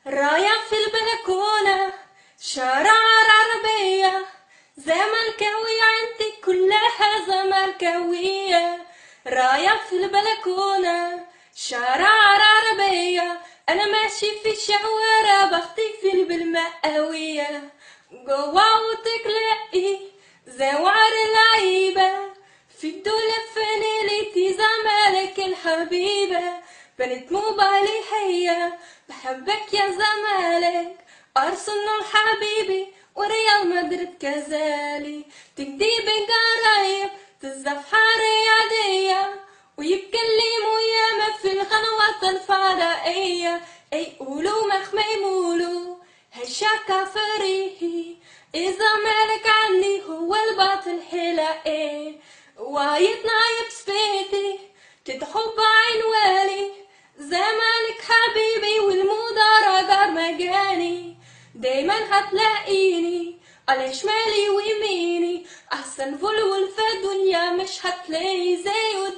رايح في البلكونة شارع عربية زملكاوية عندي كلها زملكاوية رايح في البلكونة شارع عربية أنا ماشي في الشوارع بختفل بالمئوية جوا وتقلقي زوار العيبة في الدولة فنيلتي زمالك الحبيبة بنت موبايلي هي بحبك يا زمالك أرسنال حبيبي وريال مدريد كذلك تكديب قرايب تزفحة رياضية ويتكلموا ياما في القنوات الفضائية أي قولوا مخ ميمولوا هالشاكا فريهي إذا مالك عني هو الباطل حلائي وايتنا بسبيتي تتحب عين والي زمانك حبيبي والمدارة دار مجاني دايما هتلاقيني على شمالي ويميني احسن فول في الدنيا مش هتلاقي زيه